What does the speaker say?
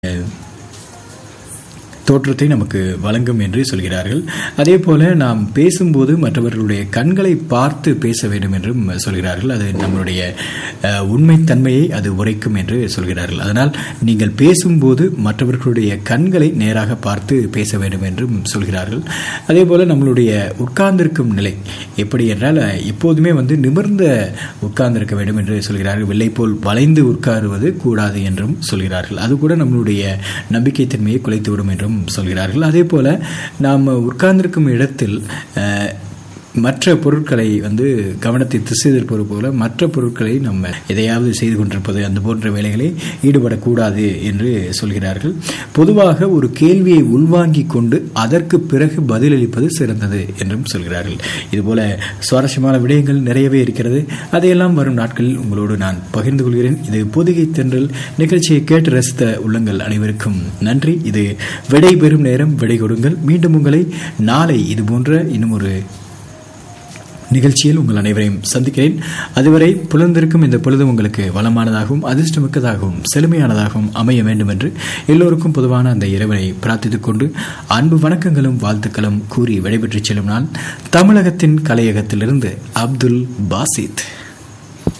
தோற்றத்தை நமக்கு வழங்கும் என்று சொல்கிறார்கள் அதே போல நாம் பேசும்போது மற்றவர்களுடைய கண்களை பார்த்து பேச வேண்டும் என்றும் சொல்கிறார்கள் அது நம்மளுடைய அஹ், உண்மைத்தன்மையை அது உரைக்கும் என்று சொல்கிறார்கள் அதனால் நீங்கள் பேசும்போது மற்றவர்களுடைய கண்களை நேராக பார்த்து பேச வேண்டும் என்றும் சொல்கிறார்கள் அதே போல நம்மளுடைய உட்கார்ந்திருக்கும் நிலை எப்படி என்றால் அஹ், எப்போதுமே வந்து நிமிர்ந்த உட்கார்ந்திருக்க வேண்டும் என்று சொல்கிறார்கள் வெள்ளை போல் வளைந்து உட்காருவது கூடாது என்றும் சொல்கிறார்கள் அது கூட நம்மளுடைய நம்பிக்கை தன்மையை குலைத்துவிடும் என்றும் சொல்கிறார்கள் அதே போல நாம் உட்கார்ந்திருக்கும் இடத்தில் அஹ், மற்ற பொருட்களை வந்து கவனத்தை திசை திருப்பது போல மற்ற பொருட்களை நம்ம எதையாவது செய்து கொண்டிருப்பது அந்த போன்ற வேலைகளை ஈடுபடக்கூடாது என்று சொல்கிறார்கள் பொதுவாக ஒரு கேள்வியை உள்வாங்கிக் கொண்டு அதற்கு பிறகு பதிலளிப்பது சிறந்தது என்றும் சொல்கிறார்கள் இதுபோல சுவாரஸ்யமான விடயங்கள் நிறையவே இருக்கிறது அதையெல்லாம் வரும் நாட்களில் உங்களோடு நான் பகிர்ந்து கொள்கிறேன் இது பொதிகை தென்றல் நிகழ்ச்சியை கேட்டு ரசித்த உள்ளங்கள் அனைவருக்கும் நன்றி இது விடை பெறும் நேரம் விடை கொடுங்கள் மீண்டும் உங்களை நாளை இது போன்ற இன்னும் ஒரு நிகழ்ச்சியில் உங்கள் அனைவரையும் சந்திக்கிறேன் அதுவரை புலர்ந்திருக்கும் இந்த பொழுது உங்களுக்கு வளமானதாகவும் அதிர்ஷ்டமிக்கதாகவும் செழுமையானதாகவும் அமைய வேண்டும் என்று எல்லோருக்கும் பொதுவான அந்த இறைவனை பிரார்த்தித்துக் கொண்டு அன்பு வணக்கங்களும் வாழ்த்துக்களும் கூறி விடைபெற்றுச் செல்லும் நான் தமிழகத்தின் கலையகத்திலிருந்து அப்துல் பாசித்